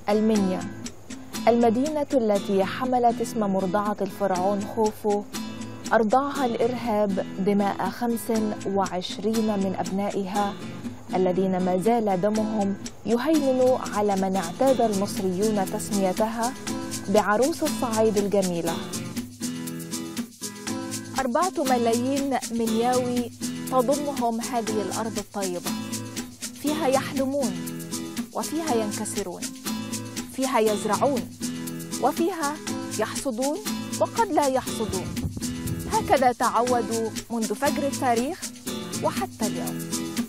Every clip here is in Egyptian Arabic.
المنيا المدينة التي حملت اسم مرضعة الفرعون خوفو أرضعها الإرهاب دماء 25 من أبنائها الذين ما زال دمهم يهيمن على من اعتاد المصريون تسميتها بعروس الصعيد الجميلة أربعة ملايين منياوي تضمهم هذه الأرض الطيبة فيها يحلمون وفيها ينكسرون فيها يزرعون وفيها يحصدون وقد لا يحصدون هكذا تعودوا منذ فجر التاريخ وحتى اليوم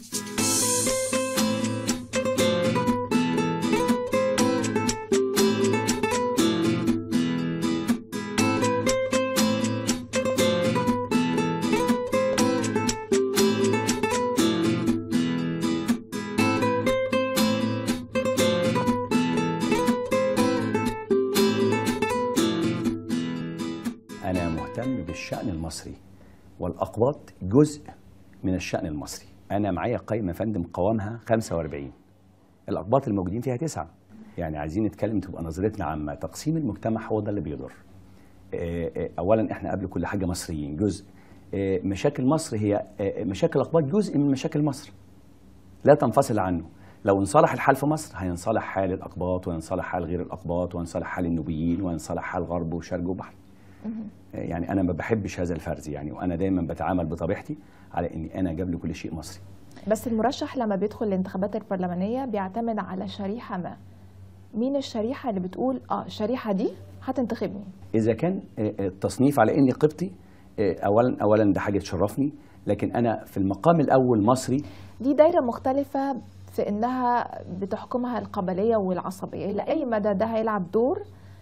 أنا مهتم بالشأن المصري والأقباط جزء من الشأن المصري أنا معايا قائمة يا فندم قوامها 45 الأقباط الموجودين فيها تسعة يعني عايزين نتكلم تبقى نظرتنا عامة تقسيم المجتمع هو ده اللي بيضر آه، آه، أولا إحنا قبل كل حاجة مصريين جزء آه، مشاكل مصر هي آه، مشاكل الأقباط جزء من مشاكل مصر لا تنفصل عنه لو انصلح الحال في مصر هينصلح حال الأقباط وينصلح حال غير الأقباط وينصلح حال النوبيين وينصلح حال غرب وشرق وبحر يعني انا ما بحبش هذا الفرز يعني وانا دايما بتعامل بطبيعتي على اني انا جاب لي كل شيء مصري بس المرشح لما بيدخل الانتخابات البرلمانية بيعتمد على شريحة ما مين الشريحة اللي بتقول اه الشريحة دي هتنتخبني اذا كان آه، آه، التصنيف على اني قبطي آه، اولا اولا ده حاجه تشرفني لكن انا في المقام الاول مصري دي دايرة مختلفة في انها بتحكمها القبلية والعصبية الى اي مدى ده هيلعب دور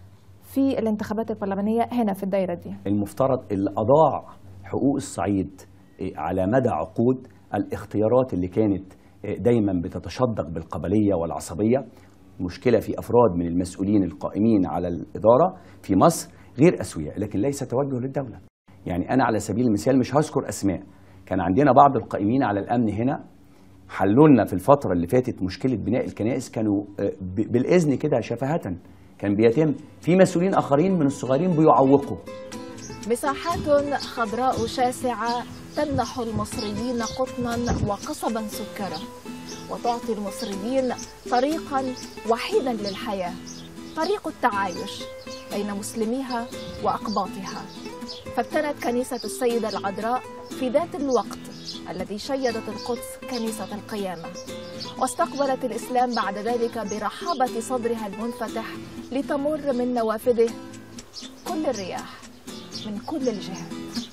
في الانتخابات البرلمانية هنا في الدايرة دي المفترض اللي اضاع حقوق الصعيد آه، على مدى عقود الاختيارات اللي كانت آه، دايما بتتشدق بالقبليه والعصبيه مشكله في افراد من المسؤولين القائمين على الاداره في مصر غير اسوياء لكن ليس توجه للدوله يعني انا على سبيل المثال مش هذكر اسماء كان عندنا بعض القائمين على الامن هنا حلوا لنا في الفتره اللي فاتت مشكله بناء الكنائس كانوا آه، ب- بالاذن كده شفهه كان بيتم في مسؤولين اخرين من الصغيرين بيعوقوا مساحات خضراء شاسعة تمنح المصريين قطنا وقصبا سكرا وتعطي المصريين طريقا وحيدا للحياة طريق التعايش بين مسلميها وأقباطها فابتنت كنيسة السيدة العذراء في ذات الوقت الذي شيدت القدس كنيسة القيامة واستقبلت الإسلام بعد ذلك برحابة صدرها المنفتح لتمر من نوافذه كل الرياح من كل الجهات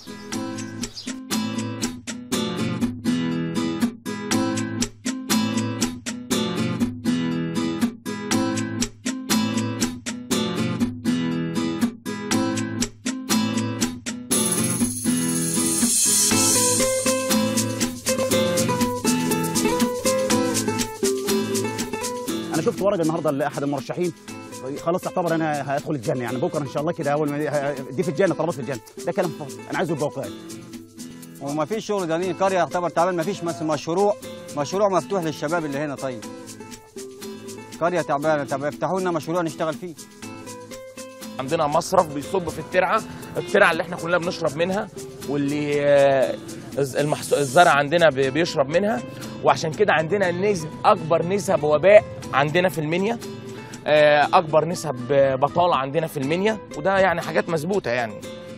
انا شفت ورقه النهارده لاحد المرشحين خلاص تعتبر انا هدخل الجنه يعني بكره ان شاء الله كده اول ما دي في الجنه طلبات في الجنه ده كلام فاضي انا عايزه يبقى واقعي وما فيش شغل ده ليه قريه يعتبر تعبان ما فيش مثلا مشروع مشروع مفتوح للشباب اللي هنا طيب قريه تعبانه طب افتحوا لنا مشروع نشتغل فيه عندنا مصرف بيصب في الترعه الترعه اللي احنا كلنا بنشرب منها واللي آه، الز- المحصو- الزرع عندنا بي- بيشرب منها وعشان كده عندنا نسب اكبر نسب وباء عندنا في المنيا آه، اكبر نسب بطاله عندنا في المنيا وده يعني حاجات مظبوطه يعني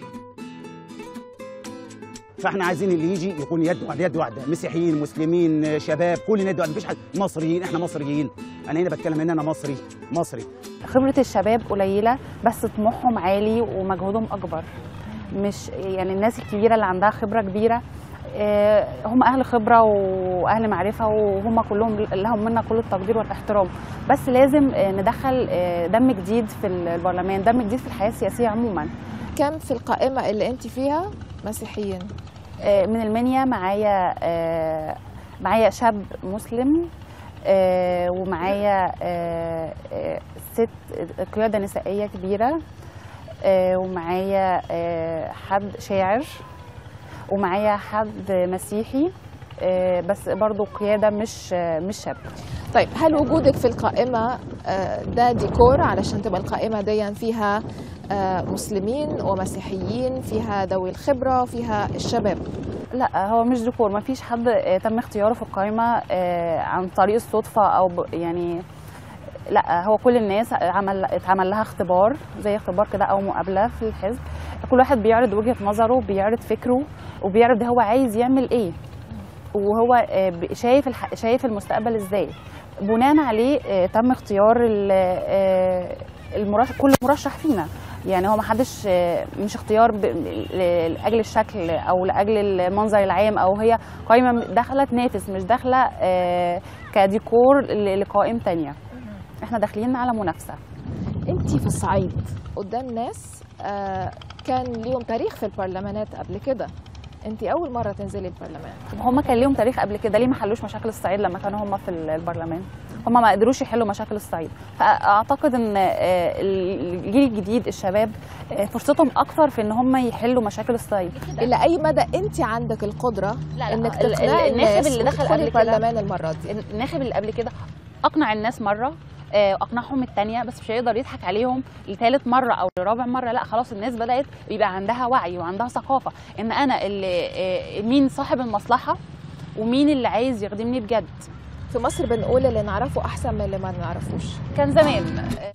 فاحنا عايزين اللي يجي يكون يد واحده يد واحده مسيحيين مسلمين شباب كلنا يد واحده مفيش حد مصريين احنا مصريين انا هنا بتكلم ان انا مصري مصري خبرة الشباب قليلة بس طموحهم عالي ومجهودهم أكبر مش يعني الناس الكبيرة اللي عندها خبرة كبيرة آه، هم أهل خبرة وأهل معرفة وهم كلهم لهم منا كل التقدير والاحترام بس لازم آه، ندخل آه، دم جديد في البرلمان دم جديد في الحياة السياسية عموما كم في القائمة اللي انت فيها مسيحيين آه، من المنيا معايا آه، معايا شاب مسلم آه، ومعايا آه، آه، ست قيادة نسائية كبيرة آه، ومعايا آه، حد شاعر ومعايا حد مسيحي آه، بس برضو قيادة مش آه، مش شاب طيب هل وجودك في القائمة آه، ده ديكور علشان تبقى القائمة دي فيها آه، مسلمين ومسيحيين فيها ذوي الخبرة فيها الشباب لا هو مش ديكور ما فيش حد آه، تم اختياره في القائمه آه، عن طريق الصدفه او ب- يعني لا هو كل الناس عمل اتعمل لها اختبار زي اختبار كده او مقابله في الحزب كل واحد بيعرض وجهه نظره بيعرض فكره وبيعرض هو عايز يعمل ايه وهو آه، ب- شايف الح- شايف المستقبل ازاي بناء عليه آه، تم اختيار ال- آه، المرشح كل مرشح فينا يعني هو ما حدش آه، مش اختيار ب- ل- لاجل الشكل او لاجل المنظر العام او هي قائمه داخله تنافس مش داخله آه، كديكور ل- لقائم تانية احنا داخلين على منافسه انت في الصعيد قدام ناس آه، كان ليهم تاريخ في البرلمانات قبل كده انت اول مرة تنزلي البرلمان هم كان ليهم تاريخ قبل كده ليه ما حلوش مشاكل الصعيد لما كانوا هم في البرلمان هم ما قدروش يحلوا مشاكل الصعيد فاعتقد ان آه، الجيل الجديد الشباب آه، فرصتهم اكثر في ان هم يحلوا مشاكل الصعيد الى اي مدى انت عندك القدرة لا، انك ال- ال- تقنعي الناخب الناس اللي دخل وتدخلي قبل كده- البرلمان المرة دي الناخب اللي قبل كده اقنع الناس مره آه، اقنعهم التانية بس مش هيقدر يضحك عليهم لثالث مرة أو لرابع مرة لا خلاص الناس بدأت يبقى عندها وعي وعندها ثقافة إن أنا اللي آه، مين صاحب المصلحة ومين اللي عايز يخدمني بجد في مصر بنقول اللي نعرفه احسن من اللي ما نعرفوش كان زمان آه،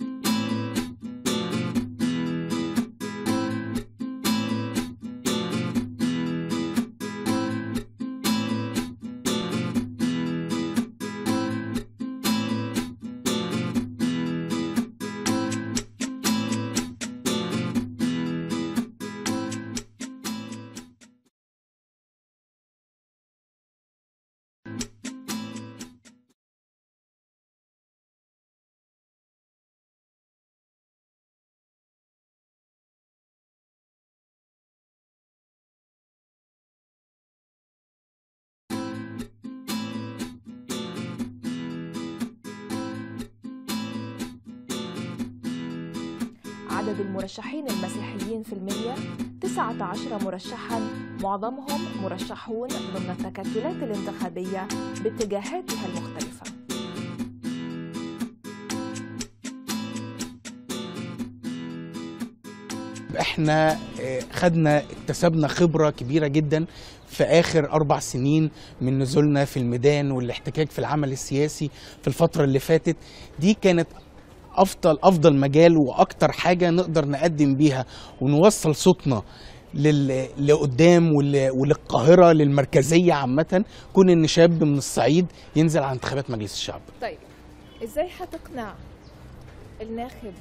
عدد المرشحين المسيحيين في المنيا 19 مرشحا معظمهم مرشحون ضمن التكتلات الانتخابية باتجاهاتها المختلفة احنا آه، خدنا اكتسبنا خبرة كبيرة جدا في آخر أربع سنين من نزولنا في الميدان والاحتكاك في العمل السياسي في الفترة اللي فاتت دي كانت أفضل أفضل مجال وأكتر حاجة نقدر نقدم بيها ونوصل صوتنا لل... لقدام ول... وللقاهرة للمركزية عامة كون إن شاب من الصعيد ينزل على انتخابات مجلس الشعب طيب ازاي هتقنع الناخب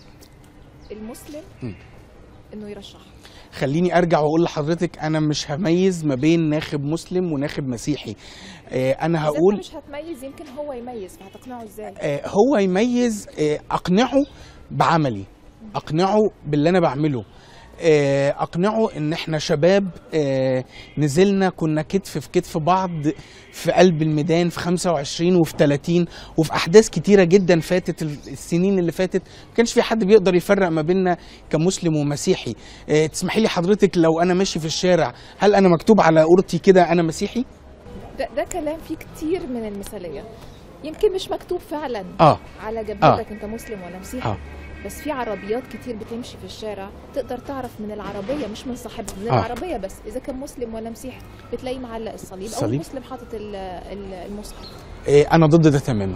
المسلم مم. انه يرشح خليني ارجع واقول لحضرتك انا مش هميز ما بين ناخب مسلم وناخب مسيحي آه، انا إذا هقول انت مش هتميز يمكن هو يميز فهتقنعه ازاي آه، هو يميز آه، اقنعه بعملي اقنعه باللي انا بعمله آه، اقنعه ان احنا شباب آه، نزلنا كنا كتف في كتف بعض في قلب الميدان في 25 وفي 30 وفي احداث كتيره جدا فاتت ال- السنين اللي فاتت ما كانش في حد بيقدر يفرق ما بيننا كمسلم ومسيحي آه، تسمحي لي حضرتك لو انا ماشي في الشارع هل انا مكتوب على قورتي كده انا مسيحي ده, ده كلام فيه كتير من المثالية يمكن مش مكتوب فعلا اه على جبهتك انت مسلم ولا مسيحي اه بس في عربيات كتير بتمشي في الشارع تقدر تعرف من العربيه مش من صاحبها من آه. العربيه بس اذا كان مسلم ولا مسيحي بتلاقيه معلق الصليب, او الصليب. المسلم حاطط ال- ال- المصحف آه، انا ضد ده تماما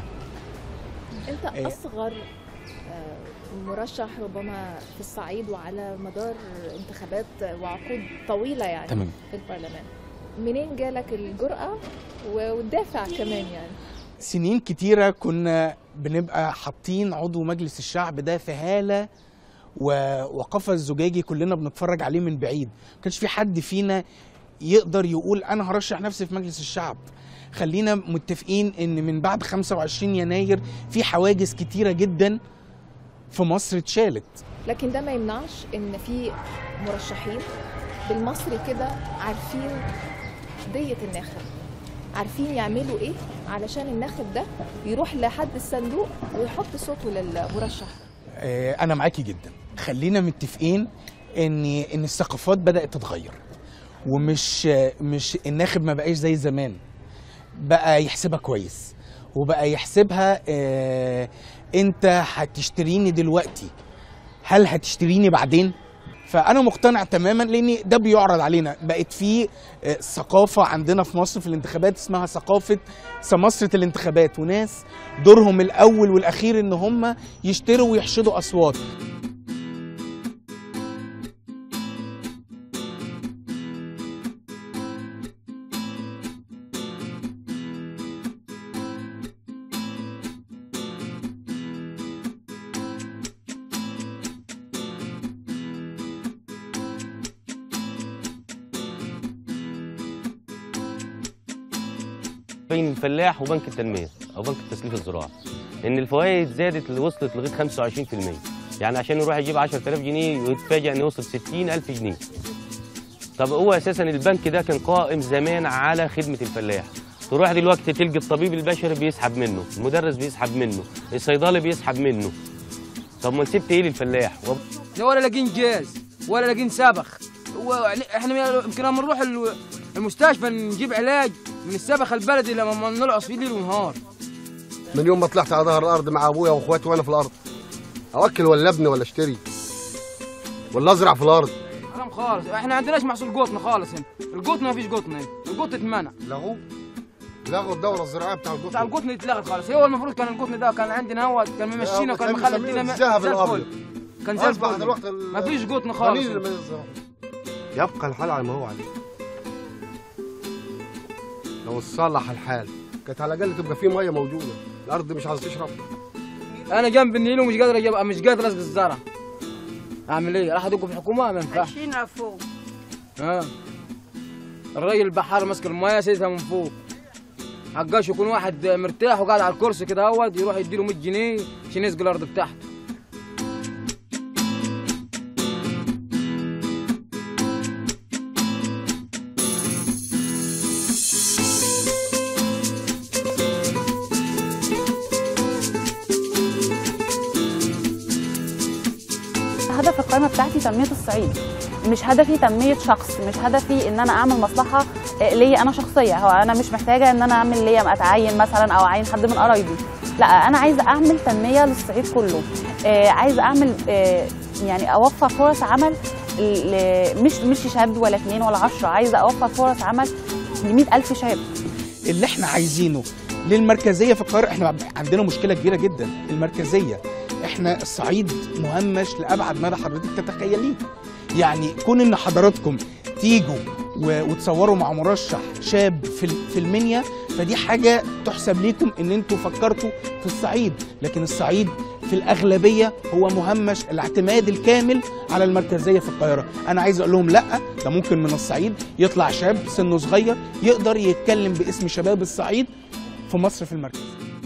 انت إيه. اصغر آه، مرشح ربما في الصعيد وعلى مدار انتخابات وعقود طويله يعني تمام في البرلمان منين جالك الجرأة و- والدافع كمان يعني سنين كتيرة كنا بنبقى حاطين عضو مجلس الشعب ده في هالة و- وقفز زجاجي كلنا بنتفرج عليه من بعيد ما كانش في حد فينا يقدر يقول انا هرشح نفسي في مجلس الشعب خلينا متفقين ان من بعد 25 يناير في حواجز كتيرة جدا في مصر اتشالت لكن ده ما يمنعش ان في مرشحين بالمصري كده عارفين دية الناخب عارفين يعملوا ايه علشان الناخب ده يروح لحد الصندوق ويحط صوته للمرشح آه، انا معاكي جدا خلينا متفقين ان ان الثقافات بدات تتغير ومش مش الناخب ما بقاش زي زمان بقى يحسبها كويس وبقى يحسبها آه انت هتشتريني دلوقتي هل هتشتريني بعدين فانا مقتنع تماما لان ده بيعرض علينا بقت في آه، ثقافه عندنا في مصر في الانتخابات اسمها ثقافه سمسره الانتخابات وناس دورهم الاول والاخير ان هم يشتروا ويحشدوا اصوات بين الفلاح وبنك التنميه او بنك التسليف الزراعي ان الفوائد زادت اللي وصلت لغايه 25% يعني عشان يروح يجيب 10000 جنيه ويتفاجئ ان وصل 60000 جنيه طب هو اساسا البنك ده كان قائم زمان على خدمه الفلاح تروح دلوقتي تلقى الطبيب البشري بيسحب منه المدرس بيسحب منه الصيدلي بيسحب منه طب ما سبت ايه للفلاح ده ولا لاقين جاز ولا لاقين سبخ هو احنا يمكن لما نروح ال- المستشفى نجيب علاج من السبخ البلدي لما نلعص فيه ليل ونهار من يوم ما طلعت على ظهر الارض مع ابويا واخواتي وانا في الارض اوكل ولا ابني ولا اشتري ولا ازرع في الارض حرام خالص احنا ما عندناش محصول قطن خالص هنا القطن ما فيش قطن هنا القطن اتمنع لغوه لغوا الدوره الزراعيه بتاع بتاع القطن اتلغت خالص هو المفروض كان القطن ده كان عندنا هو كان ممشينا وكان كان مخلي مسمينه الدنيا الذهب زي الأبيض. الفل. كان زي أصبح الفل دلوقتي ال- ما فيش قطن خالص قليل اللي ما يزرعه. يبقى الحال على ما هو عليه لو صلح الحال كانت على الاقل تبقى فيه ميه موجوده الارض مش عايزه تشرب انا جنب النيل ومش قادر اجيب مش قادر اسقي الزرع اعمل ايه راح ادق في الحكومه ما ينفعش عايشين فوق ها الراجل البحار ماسك المايه سيدها من فوق حقاش يكون واحد مرتاح وقاعد على الكرسي كده اهوت يروح يديله 100 جنيه عشان يسقي الارض بتاعته هدف القائمه بتاعتي تنميه الصعيد مش هدفي تنميه شخص مش هدفي ان انا اعمل مصلحه آه، ليا انا شخصيه هو انا مش محتاجه ان انا اعمل ليا اتعين مثلا او اعين حد من قرايبي لا انا عايزه اعمل تنميه للصعيد كله آه، عايزه اعمل آه، يعني اوفر فرص عمل ل- مش مش شاب ولا اثنين ولا عشرة عايزه اوفر فرص عمل ل ألف شاب اللي احنا عايزينه للمركزيه في القاهره احنا عندنا مشكله كبيره جدا المركزيه احنا الصعيد مهمش لابعد مدى حضرتك تتخيليه يعني كون ان حضراتكم تيجوا و- وتصوروا مع مرشح شاب في ال- في المنيا فدي حاجه تحسب ليكم ان انتوا فكرتوا في الصعيد لكن الصعيد في الاغلبيه هو مهمش الاعتماد الكامل على المركزيه في القاهره انا عايز اقول لهم لا ده ممكن من الصعيد يطلع شاب سنه صغير يقدر يتكلم باسم شباب الصعيد في مصر في المركز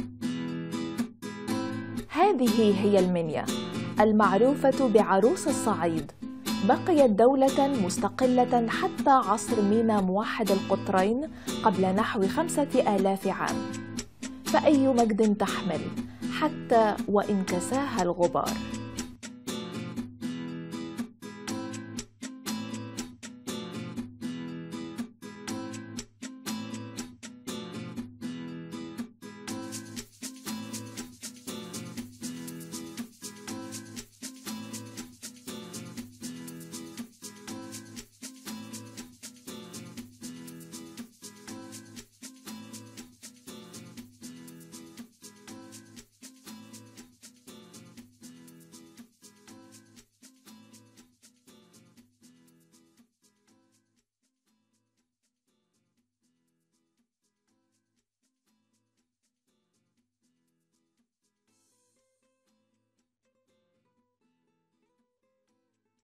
هذه هي المنيا المعروفة بعروس الصعيد بقيت دولة مستقلة حتى عصر مينا موحد القطرين قبل نحو خمسة آلاف عام فأي مجد تحمل حتى وإن كساها الغبار